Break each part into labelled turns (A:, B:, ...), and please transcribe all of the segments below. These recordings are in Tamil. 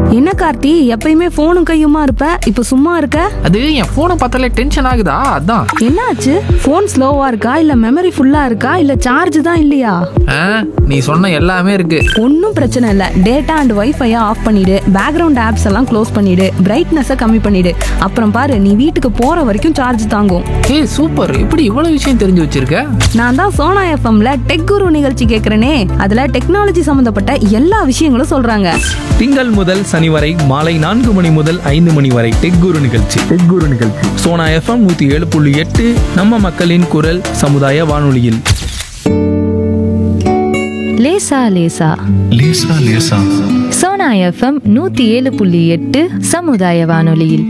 A: என்ன கார்த்தி எப்பயுமே போனும் கையுமா இருப்ப இப்ப சும்மா இருக்க
B: அது என் போனை பார்த்தாலே டென்ஷன் ஆகுதா அதான்
A: என்னாச்சு போன் ஸ்லோவா இருக்கா இல்ல மெமரி ஃபுல்லா இருக்கா இல்ல சார்ஜ் தான் இல்லையா
B: ஆ, நீ சொன்ன எல்லாமே இருக்கு
A: ஒன்றும் பிரச்சனை இல்லை டேட்டா அண்ட் வைஃபையை ஆஃப் பண்ணிடு பேக்ரவுண்ட் ஆப்ஸ் எல்லாம் க்ளோஸ் பண்ணிடு பிரைட்னஸை கம்மி பண்ணிடு அப்புறம் பாரு நீ வீட்டுக்கு போற வரைக்கும் சார்ஜ் தாங்கும்
B: ஏய் சூப்பர் இப்படி இவ்வளவு விஷயம் தெரிஞ்சு வச்சிருக்க
A: நான் தான் சோனா எஃப்எம்ல டெக் குரு நிகழ்ச்சி கேட்குறேனே அதுல டெக்னாலஜி சம்மந்தப்பட்ட எல்லா விஷயங்களும் சொல்றாங்க
C: திங்கள் முதல் சனி வரை மாலை நான்கு மணி முதல் ஐந்து மணி வரை டெக் குரு நிகழ்ச்சி டெக் குரு நிகழ்ச்சி சோனா எஃப்எம் நூத்தி ஏழு புள்ளி எட்டு நம்ம மக்களின் குரல் சமுதாய வானொலியில்
D: லேசா லேசா
E: லேசா லேசா
D: சோனா எஃப்எம் நூத்தி ஏழு புள்ளி எட்டு சமுதாய வானொலியில்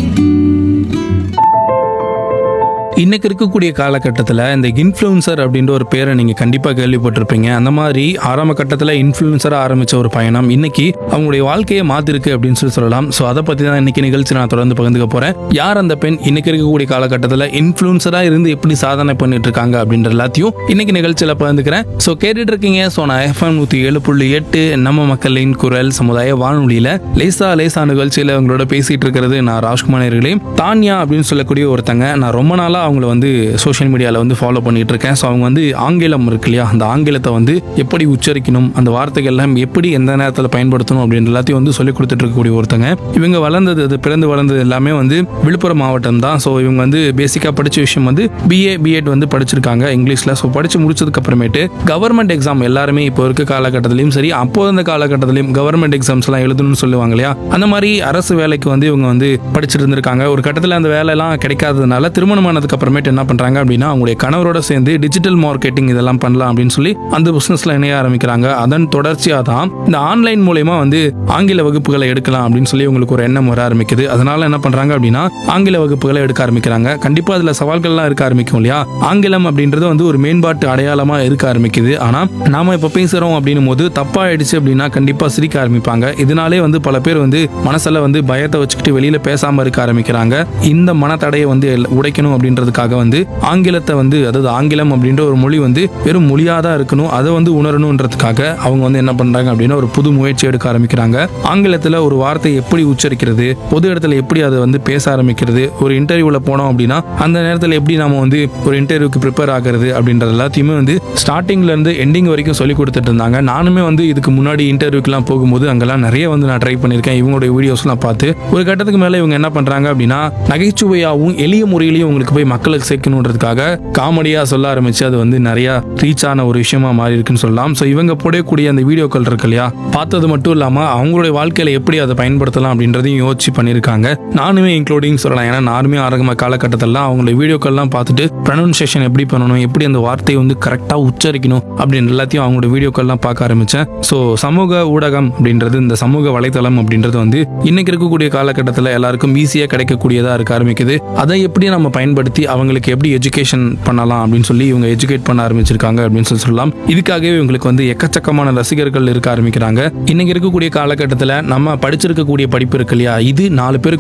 C: இன்னைக்கு இருக்கக்கூடிய காலகட்டத்தில் இந்த இன்ஃப்ளூன்சர் அப்படின்ற ஒரு பேரை நீங்கள் கண்டிப்பாக கேள்விப்பட்டிருப்பீங்க அந்த மாதிரி ஆரம்ப கட்டத்தில் இன்ஃப்ளூன்சராக ஆரம்பித்த ஒரு பயணம் இன்னைக்கு அவங்களுடைய வாழ்க்கையை மாற்றிருக்கு அப்படின்னு சொல்லி சொல்லலாம் ஸோ அதை பற்றி தான் இன்னைக்கு நிகழ்ச்சி நான் தொடர்ந்து பகிர்ந்துக்க போகிறேன் யார் அந்த பெண் இன்னைக்கு இருக்கக்கூடிய காலகட்டத்தில் இன்ஃப்ளூன்சராக இருந்து எப்படி சாதனை பண்ணிட்டு இருக்காங்க அப்படின்ற எல்லாத்தையும் இன்னைக்கு நிகழ்ச்சியில் பகிர்ந்துக்கிறேன் ஸோ கேட்டுட்டு இருக்கீங்க ஸோ நான் எஃப்எம் நூற்றி ஏழு புள்ளி எட்டு நம்ம மக்களின் குரல் சமுதாய வானொலியில் லேசா லேசா நிகழ்ச்சியில் அவங்களோட பேசிட்டு இருக்கிறது நான் ராஜ்குமார் அவர்களே தான்யா அப்படின்னு சொல்லக்கூடிய ஒருத்தங்க நான் ரொம்ப நாளாக அவங்கள வந்து சோஷியல் மீடியாவில் வந்து ஃபாலோ பண்ணிட்டு இருக்கேன் ஸோ அவங்க வந்து ஆங்கிலம் இருக்கு இல்லையா அந்த ஆங்கிலத்தை வந்து எப்படி உச்சரிக்கணும் அந்த வார்த்தைகள் எல்லாம் எப்படி எந்த நேரத்தில் பயன்படுத்தணும் அப்படின்ற எல்லாத்தையும் வந்து சொல்லி கொடுத்துட்டு இருக்கக்கூடிய ஒருத்தங்க இவங்க வளர்ந்தது அது பிறந்து வளர்ந்தது எல்லாமே வந்து விழுப்புரம் மாவட்டம் தான் ஸோ இவங்க வந்து பேசிக்காக படித்த விஷயம் வந்து பிஏ பிஎட் வந்து படிச்சிருக்காங்க இங்கிலீஷில் ஸோ படித்து முடிச்சதுக்கு அப்புறமேட்டு கவர்மெண்ட் எக்ஸாம் எல்லாருமே இப்போ இருக்க காலகட்டத்திலையும் சரி அப்போ இருந்த காலகட்டத்திலையும் கவர்மெண்ட் எக்ஸாம்ஸ் எல்லாம் எழுதணும்னு சொல்லுவாங்க இல்லையா அந்த மாதிரி அரசு வேலைக்கு வந்து இவங்க வந்து படிச்சுட்டு இருந்திருக்காங்க ஒரு கட்டத்தில் அந்த வேலையெல்லாம் கிடைக்காததுனால திருமணம் ஆனதுக்கு அப்புறமேட்டு என்ன பண்றாங்க அப்படின்னா அவங்களுடைய கணவரோட சேர்ந்து டிஜிட்டல் மார்க்கெட்டிங் இதெல்லாம் பண்ணலாம் அப்படின்னு சொல்லி அந்த பிசினஸ்ல இணைய ஆரம்பிக்கிறாங்க அதன் தொடர்ச்சியாக தான் இந்த ஆன்லைன் மூலயமா வந்து ஆங்கில வகுப்புகளை எடுக்கலாம் அப்படின்னு சொல்லி உங்களுக்கு ஒரு எண்ணம் வர ஆரம்பிக்குது அதனால என்ன பண்றாங்க அப்படின்னா ஆங்கில வகுப்புகளை எடுக்க ஆரம்பிக்கிறாங்க கண்டிப்பா அதுல சவால்கள்லாம் இருக்க ஆரம்பிக்கும் இல்லையா ஆங்கிலம் அப்படின்றது வந்து ஒரு மேம்பாட்டு அடையாளமா இருக்க ஆரம்பிக்குது ஆனா நாம இப்ப பேசுறோம் அப்படின்னும் போது தப்பா ஆயிடுச்சு அப்படின்னா கண்டிப்பா சிரிக்க ஆரம்பிப்பாங்க இதனாலே வந்து பல பேர் வந்து மனசுல வந்து பயத்தை வச்சுக்கிட்டு வெளியில பேசாம இருக்க ஆரம்பிக்கிறாங்க இந்த மனத்தடையை வந்து எல்- உடைக்கணும் அப்படின்றதுக்காக வந்து ஆங்கிலத்தை வந்து அதாவது ஆங்கிலம் அப்படின்ற ஒரு மொழி வந்து வெறும் மொழியா தான் இருக்கணும் அதை வந்து உணரணுன்றதுக்காக அவங்க வந்து என்ன பண்றாங்க அப்படின்னா ஒரு புது முயற்சி எடுக்க ஆரம்பிக்கிறாங்க ஆங்கிலத்துல ஒரு வார்த்தை எப்படி உச்சரிக்கிறது பொது இடத்துல எப்படி அதை வந்து பேச ஆரம்பிக்கிறது ஒரு இன்டர்வியூல போனோம் அப்படின்னா அந்த நேரத்தில் எப்படி நாம வந்து ஒரு இன்டர்வியூக்கு ப்ரிப்பேர் ஆகிறது அப்படின்றது எல்லாத்தையுமே வந்து ஸ்டார்டிங்ல இருந்து எண்டிங் வரைக்கும் சொல்லி கொடுத்துட்டு இருந்தாங்க நானுமே வந்து இதுக்கு முன்னாடி இன்டர்வியூக்கெல்லாம் போகும்போது அங்கெல்லாம் நிறைய வந்து நான் ட்ரை பண்ணியிருக்கேன் இவங்களுடைய வீடியோஸ்லாம் பார்த்து ஒரு கட்டத்துக்கு மேலே இவங்க என்ன பண்றாங்க அப்படின்னா நகைச்சுவையாகவும் எளிய முறையிலையும் உங்களுக்கு போய் மக்களுக்கு சேர்க்கணுன்றதுக்காக காமெடியா சொல்ல ஆரம்பிச்சு அது வந்து நிறைய ரீச் ஆன ஒரு விஷயமா மாறி இருக்குன்னு சொல்லலாம் ஸோ இவங்க போடக்கூடிய அந்த வீடியோக்கள் இருக்கு இல்லையா பார்த்தது மட்டும் இல்லாம அவங்களுடைய வாழ்க்கையில எப்படி அதை பயன்படுத்தலாம் அப்படின்றதையும் யோசிச்சு பண்ணியிருக்காங்க நானுமே இன்க்ளூடிங் சொல்லலாம் ஏன்னா நானுமே ஆரம்ப காலகட்டத்தில் அவங்களுடைய வீடியோக்கள்லாம் பார்த்துட்டு ப்ரொனன்சியேஷன் எப்படி பண்ணணும் எப்படி அந்த வார்த்தையை வந்து கரெக்டாக உச்சரிக்கணும் அப்படின்னு எல்லாத்தையும் அவங்களோட வீடியோக்கள்லாம் பார்க்க ஆரம்பிச்சேன் ஸோ சமூக ஊடகம் அப்படின்றது இந்த சமூக வலைத்தளம் அப்படின்றது வந்து இன்னைக்கு இருக்கக்கூடிய காலகட்டத்தில் எல்லாருக்கும் ஈஸியாக கிடைக்கக்கூடியதாக இருக்க ஆரம்பிக்குது அதை எப்படி நம்ம பயன்படுத்தி அவங்களுக்கு எப்படி எஜுகேஷன் பண்ணலாம் அப்படின்னு சொல்லி இவங்க எஜுகேட் பண்ண ஆரம்பிச்சிருக்காங்க அப்படின்னு சொல்லி சொல்லலாம் இதுக்காகவே இவங்களுக்கு வந்து எக்கச்சக்கமான ரசிகர்கள் இருக்க ஆரம்பிக்கிறாங்க இன்னைக்கு இருக்கக்கூடிய காலகட்டத்தில் நம்ம படிச்சிருக்கக்கூடிய படிப்பு இருக்கு இல்லையா இது நாலு பேருக்கு